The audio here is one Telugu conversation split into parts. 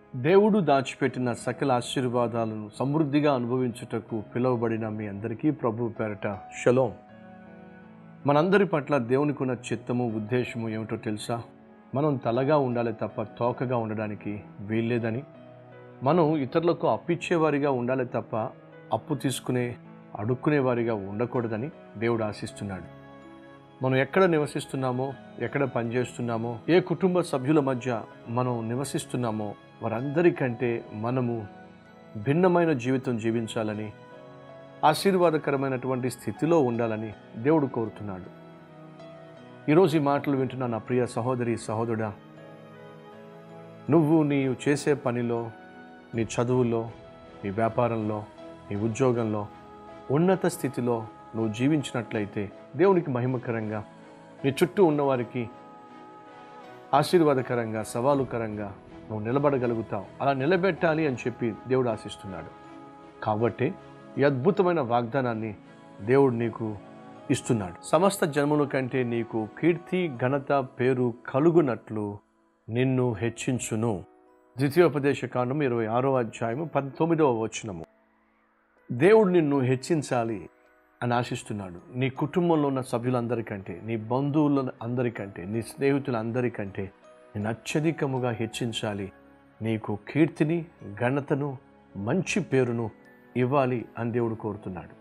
దేవుడు దాచిపెట్టిన సకల ఆశీర్వాదాలను సమృద్ధిగా అనుభవించుటకు పిలువబడిన మీ అందరికీ ప్రభు పేరట షలోం మనందరి పట్ల దేవునికి ఉన్న చిత్తము ఉద్దేశము ఏమిటో తెలుసా మనం తలగా ఉండాలి తప్ప తోకగా ఉండడానికి వీల్లేదని మనం ఇతరులకు అప్పిచ్చేవారిగా ఉండాలి తప్ప అప్పు తీసుకునే అడుక్కునేవారిగా ఉండకూడదని దేవుడు ఆశిస్తున్నాడు మనం ఎక్కడ నివసిస్తున్నామో ఎక్కడ పనిచేస్తున్నామో ఏ కుటుంబ సభ్యుల మధ్య మనం నివసిస్తున్నామో వారందరికంటే మనము భిన్నమైన జీవితం జీవించాలని ఆశీర్వాదకరమైనటువంటి స్థితిలో ఉండాలని దేవుడు కోరుతున్నాడు ఈరోజు ఈ మాటలు వింటున్న నా ప్రియ సహోదరి సహోదరుడా నువ్వు నీవు చేసే పనిలో నీ చదువులో నీ వ్యాపారంలో నీ ఉద్యోగంలో ఉన్నత స్థితిలో నువ్వు జీవించినట్లయితే దేవునికి మహిమకరంగా నీ చుట్టూ ఉన్నవారికి ఆశీర్వాదకరంగా సవాలుకరంగా నువ్వు నిలబడగలుగుతావు అలా నిలబెట్టాలి అని చెప్పి దేవుడు ఆశిస్తున్నాడు కాబట్టి ఈ అద్భుతమైన వాగ్దానాన్ని దేవుడు నీకు ఇస్తున్నాడు సమస్త జన్మల కంటే నీకు కీర్తి ఘనత పేరు కలుగునట్లు నిన్ను హెచ్చించును ద్వితీయోపదేశ కాండం ఇరవై ఆరో అధ్యాయము పంతొమ్మిదవ వచనము దేవుడు నిన్ను హెచ్చించాలి అని ఆశిస్తున్నాడు నీ కుటుంబంలో ఉన్న సభ్యులందరికంటే నీ బంధువుల అందరికంటే నీ స్నేహితులందరికంటే నేను అత్యధికముగా హెచ్చించాలి నీకు కీర్తిని ఘనతను మంచి పేరును ఇవ్వాలి అని దేవుడు కోరుతున్నాడు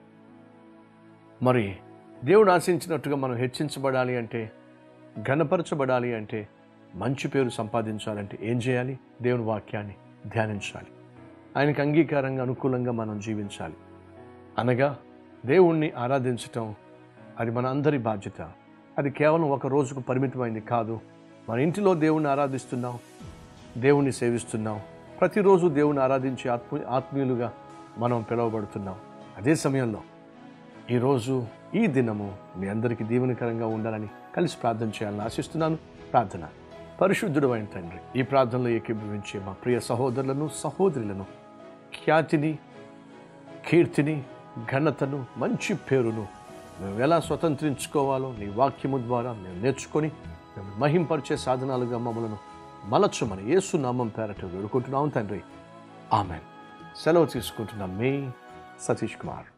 మరి దేవుడు ఆశించినట్టుగా మనం హెచ్చించబడాలి అంటే ఘనపరచబడాలి అంటే మంచి పేరు సంపాదించాలంటే ఏం చేయాలి దేవుని వాక్యాన్ని ధ్యానించాలి ఆయనకు అంగీకారంగా అనుకూలంగా మనం జీవించాలి అనగా దేవుణ్ణి ఆరాధించటం అది మన అందరి బాధ్యత అది కేవలం ఒక రోజుకు పరిమితమైంది కాదు మన ఇంటిలో దేవుణ్ణి ఆరాధిస్తున్నాం దేవుణ్ణి సేవిస్తున్నాం ప్రతిరోజు దేవుని ఆరాధించే ఆత్మ ఆత్మీయులుగా మనం పిలువబడుతున్నాం అదే సమయంలో ఈరోజు ఈ దినము మీ అందరికీ దీవెనకరంగా ఉండాలని కలిసి ప్రార్థన చేయాలని ఆశిస్తున్నాను ప్రార్థన పరిశుద్ధుడు అయిన తండ్రి ఈ ప్రార్థనలో ఏకీభవించే మా ప్రియ సహోదరులను సహోదరులను ఖ్యాతిని కీర్తిని ఘనతను మంచి పేరును మేము ఎలా స్వతంత్రించుకోవాలో నీ వాక్యము ద్వారా మేము నేర్చుకొని మేము మహింపరిచే సాధనాలుగా మమ్మలను మలచమని యేసు నామం పేరట వేడుకుంటున్నాం తండ్రి ఆమెన్ సెలవు తీసుకుంటున్నాం మే సతీష్ కుమార్